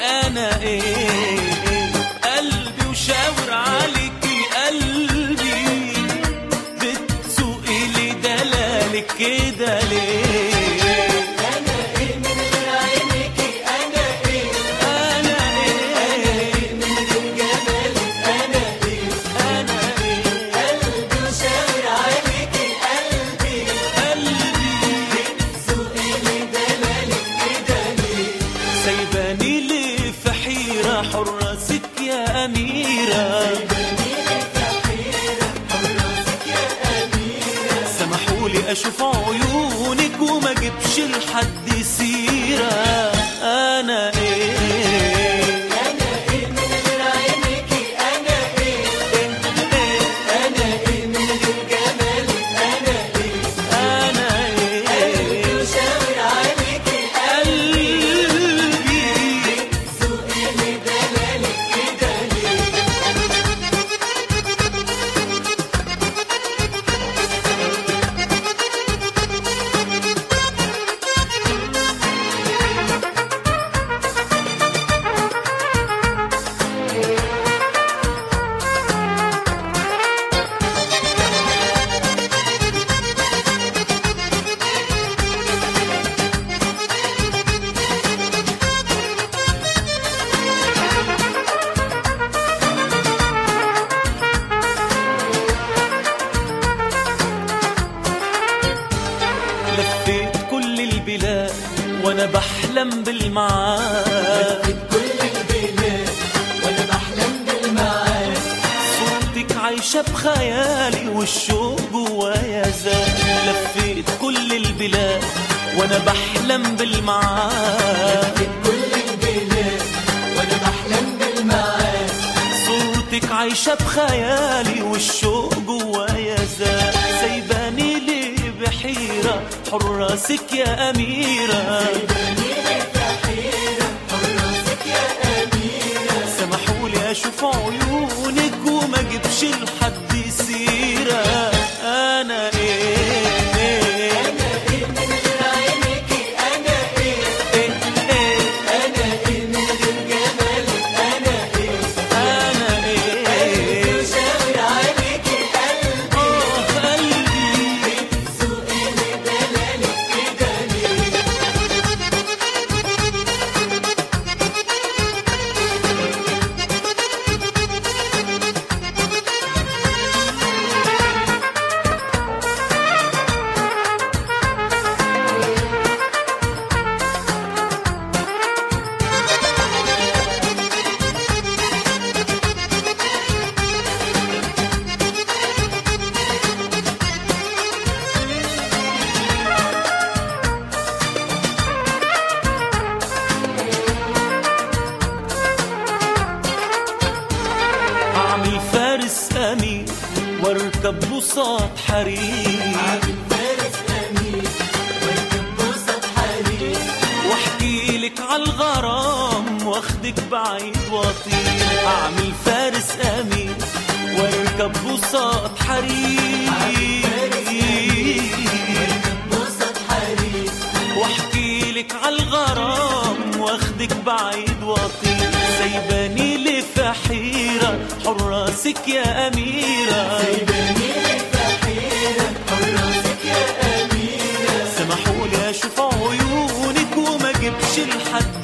انا ايه قلبي وشاور عليكي قلبي بتسوقي لي دلالك كده ليه انا ايه من غير عينيكي انا ايه انا ايه من غير جمالك انا ايه انا ايه قلبي وشاور عليكي قلبي قلبي سوقي لي دلالك كده ليه سايباني ليه في حيرة حراسك يا أميرة سمحولي أشوف عيونك وما جبش لحد سيرة أنا إيه انا ايه من غير عينيكي انا ايه انا ايه من غير جمالك انا ايه أنا إيه وشاور عليكي قلبي سوقي لي دلالك كده ليه لفيت كل البلاد وأنا بحلم بالمعاد كل البلاد وانا بحلم بالمعاد صورتك عايشة بخيالي والشوق جوايا زاد لفيت كل البلاد وانا بحلم بالمعاد كل البلاد وانا بحلم بالمعاد صورتك عايشة بخيالي والشوق جوايا زاد سايباني ليه بحيرة حراسك يا أميرة سمحولي أشوف عيونك وما جبش لحد سيرة أنا إيه انا ايه من غير عينيكي انا ايه إيه إيه انا ايه من غير جمالك انا ايه أنا إيه وشاور عليكي قلبي آه قلبي سوقي لي دلالك كده ليه أعمل فارس أمين واركب بساط حرير عامل فارس امين واركب بوسط حرير واحكي لك عالغرام واخدك بعيد واطير اعمل فارس امين واركب بساط حرير واركب بوسط حرير واحكي لك عالغرام واخدك بعيد واطير سايباني لي في حيرة حراسك يا أميرة سايباني لك حيرة حراسك يا أميرة سمحولي أشوف عيونك وما جبش لحد